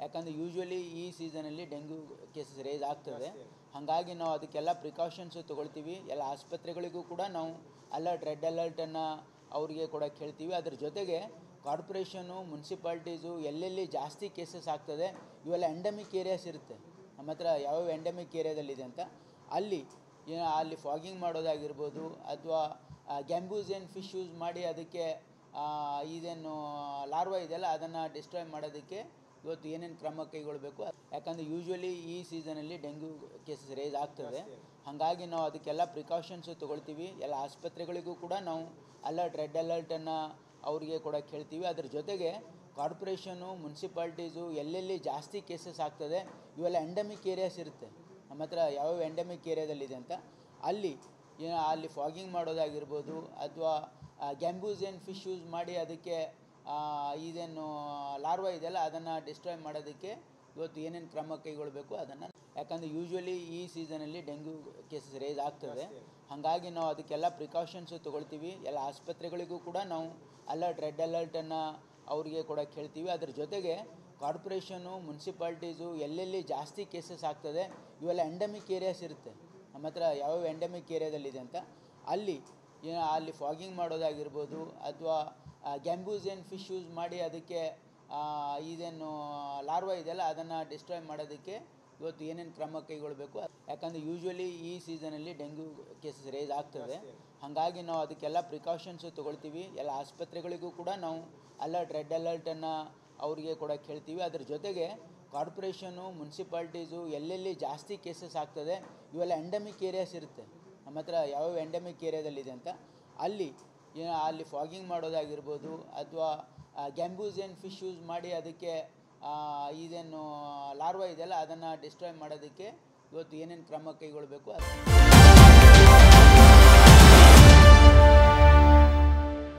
ಯಾಕಂದರೆ ಯೂಶ್ವಲಿ ಈ ಸೀಸನಲ್ಲಿ ಡೆಂಗ್ಯೂ ಕೇಸಸ್ ರೇಸ್ ಆಗ್ತದೆ ಹಾಗಾಗಿ ನಾವು ಅದಕ್ಕೆಲ್ಲ ಪ್ರಿಕಾಷನ್ಸು ತೊಗೊಳ್ತೀವಿ ಎಲ್ಲ ಆಸ್ಪತ್ರೆಗಳಿಗೂ ಕೂಡ ನಾವು ಅಲರ್ಟ್ ರೆಡ್ ಅಲರ್ಟನ್ನು ಅವರಿಗೆ ಕೂಡ ಹೇಳ್ತೀವಿ ಅದ್ರ ಜೊತೆಗೆ ಕಾರ್ಪೊರೇಷನು ಮುನ್ಸಿಪಾಲ್ಟೀಸು ಎಲ್ಲೆಲ್ಲಿ ಜಾಸ್ತಿ ಕೇಸಸ್ ಆಗ್ತದೆ ಇವೆಲ್ಲ ಎಂಡಮಿಕ್ ಏರಿಯಾಸ್ ಇರುತ್ತೆ ನಮ್ಮ ಹತ್ರ ಯಾವ್ಯಾವ ಎಂಡಮಿಕ್ ಏರಿಯಾದಲ್ಲಿದೆ ಅಂತ ಅಲ್ಲಿ ಏನೋ ಅಲ್ಲಿ ಫಾಗಿಂಗ್ ಮಾಡೋದಾಗಿರ್ಬೋದು ಅಥವಾ ಗ್ಯಾಂಬೂಸ್ ಏನು ಫಿಶ್ ಯೂಸ್ ಮಾಡಿ ಅದಕ್ಕೆ ಆ, ಇದೇನು ಲಾರ್ವಾ ಇದೆಯಲ್ಲ ಅದನ್ನು ಡಿಸ್ಟ್ರಾಯ್ ಮಾಡೋದಕ್ಕೆ ಇವತ್ತು ಏನೇನು ಕ್ರಮ ಕೈಗೊಳ್ಳಬೇಕು ಯಾಕಂದರೆ ಯೂಶ್ವಲಿ ಈ ಸೀಸನಲ್ಲಿ ಡೆಂಗ್ಯೂ ಕೇಸಸ್ ರೇಸ್ ಆಗ್ತದೆ ಹಾಗಾಗಿ ನಾವು ಅದಕ್ಕೆಲ್ಲ ಪ್ರಿಕಾಷನ್ಸು ತೊಗೊಳ್ತೀವಿ ಎಲ್ಲ ಆಸ್ಪತ್ರೆಗಳಿಗೂ ಕೂಡ ನಾವು ಅಲರ್ಟ್ ರೆಡ್ ಅಲರ್ಟನ್ನು ಅವರಿಗೆ ಕೂಡ ಹೇಳ್ತೀವಿ ಅದ್ರ ಜೊತೆಗೆ ಕಾರ್ಪೊರೇಷನು ಮುನ್ಸಿಪಾಲ್ಟೀಸು ಎಲ್ಲೆಲ್ಲಿ ಜಾಸ್ತಿ ಕೇಸಸ್ ಆಗ್ತದೆ ಇವೆಲ್ಲ ಎಂಡಮಿಕ್ ಏರಿಯಾಸ್ ಇರುತ್ತೆ ನಮ್ಮ ಹತ್ರ ಯಾವ್ಯಾವ ಎಂಡಮಿಕ್ ಏರಿಯಾದಲ್ಲಿದೆ ಅಂತ ಅಲ್ಲಿ ಏನೋ ಅಲ್ಲಿ ಫಾಗಿಂಗ್ ಮಾಡೋದಾಗಿರ್ಬೋದು ಅಥವಾ ಗ್ಯಾಂಬೂಸ್ ಏನು ಫಿಶ್ ಯೂಸ್ ಮಾಡಿ ಅದಕ್ಕೆ ಆ, ಇದೇನು ಲಾರ್ವಾ ಇದೆಯಲ್ಲ ಅದನ್ನು ಡಿಸ್ಟ್ರಾಯ್ ಮಾಡೋದಕ್ಕೆ ಇವತ್ತು ಏನೇನು ಕ್ರಮ ಕೈಗೊಳ್ಳಬೇಕು ಅದನ್ನು ಯಾಕಂದರೆ ಯೂಶ್ವಲಿ ಈ ಸೀಸನಲ್ಲಿ ಡೆಂಗ್ಯೂ ಕೇಸಸ್ ರೇಸ್ ಆಗ್ತದೆ ಹಾಗಾಗಿ ನಾವು ಅದಕ್ಕೆಲ್ಲ ಪ್ರಿಕಾಷನ್ಸು ತೊಗೊಳ್ತೀವಿ ಎಲ್ಲ ಆಸ್ಪತ್ರೆಗಳಿಗೂ ಕೂಡ ನಾವು ಅಲರ್ಟ್ ರೆಡ್ ಅಲರ್ಟನ್ನು ಅವರಿಗೆ ಕೂಡ ಹೇಳ್ತೀವಿ ಅದ್ರ ಜೊತೆಗೆ ಕಾರ್ಪೊರೇಷನು ಮುನ್ಸಿಪಾಲ್ಟೀಸು ಎಲ್ಲೆಲ್ಲಿ ಜಾಸ್ತಿ ಕೇಸಸ್ ಆಗ್ತದೆ ಇವೆಲ್ಲ ಎಂಡಮಿಕ್ ಏರಿಯಾಸ್ ಇರುತ್ತೆ ನಮ್ಮ ಹತ್ರ ಯಾವ್ಯಾವ ಎಂಡಮಿಕ್ ಏರಿಯಾದಲ್ಲಿದೆ ಅಂತ ಅಲ್ಲಿ ಏನೋ ಅಲ್ಲಿ ಫಾಗಿಂಗ್ ಮಾಡೋದಾಗಿರ್ಬೋದು ಅಥವಾ ಗ್ಯಾಂಬೂಸ್ ಏನು ಫಿಶ್ ಯೂಸ್ ಮಾಡಿ ಅದಕ್ಕೆ ಆ, ಇದೇನು ಲಾರ್ವಾ ಇದೆಯಲ್ಲ ಅದನ್ನು ಡಿಸ್ಟ್ರಾಯ್ ಮಾಡೋದಕ್ಕೆ ಇವತ್ತು ಏನೇನು ಕ್ರಮ ಕೈಗೊಳ್ಳಬೇಕು ಯಾಕಂದರೆ ಯೂಶ್ವಲಿ ಈ ಸೀಸನಲ್ಲಿ ಡೆಂಗ್ಯೂ ಕೇಸಸ್ ರೇಸ್ ಆಗ್ತದೆ ಹಾಗಾಗಿ ನಾವು ಅದಕ್ಕೆಲ್ಲ ಪ್ರಿಕಾಷನ್ಸು ತೊಗೊಳ್ತೀವಿ ಎಲ್ಲ ಆಸ್ಪತ್ರೆಗಳಿಗೂ ಕೂಡ ನಾವು ಅಲರ್ಟ್ ರೆಡ್ ಅಲರ್ಟನ್ನು ಅವರಿಗೆ ಕೂಡ ಹೇಳ್ತೀವಿ ಅದ್ರ ಜೊತೆಗೆ ಕಾರ್ಪೊರೇಷನು ಮುನ್ಸಿಪಾಲ್ಟೀಸು ಎಲ್ಲೆಲ್ಲಿ ಜಾಸ್ತಿ ಕೇಸಸ್ ಆಗ್ತದೆ ಇವೆಲ್ಲ ಎಂಡಮಿಕ್ ಏರಿಯಾಸ್ ಇರುತ್ತೆ ನಮ್ಮ ಹತ್ರ ಯಾವ್ಯಾವ ಎಂಡಮಿಕ್ ಏರಿಯಾದಲ್ಲಿದೆ ಅಂತ ಅಲ್ಲಿ ಏನೋ ಅಲ್ಲಿ ಫಾಗಿಂಗ್ ಮಾಡೋದಾಗಿರ್ಬೋದು ಅಥವಾ ಗ್ಯಾಂಬೂಸ್ ಏನು ಫಿಶ್ ಯೂಸ್ ಮಾಡಿ ಅದಕ್ಕೆ ಆ, ಇದೇನು ಲಾರ್ವಾ ಇದೆಯಲ್ಲ ಅದನ್ನು ಡಿಸ್ಟ್ರಾಯ್ ಮಾಡೋದಕ್ಕೆ ಇವತ್ತು ಏನೇನು ಕ್ರಮ ಕೈಗೊಳ್ಳಬೇಕು ಅದು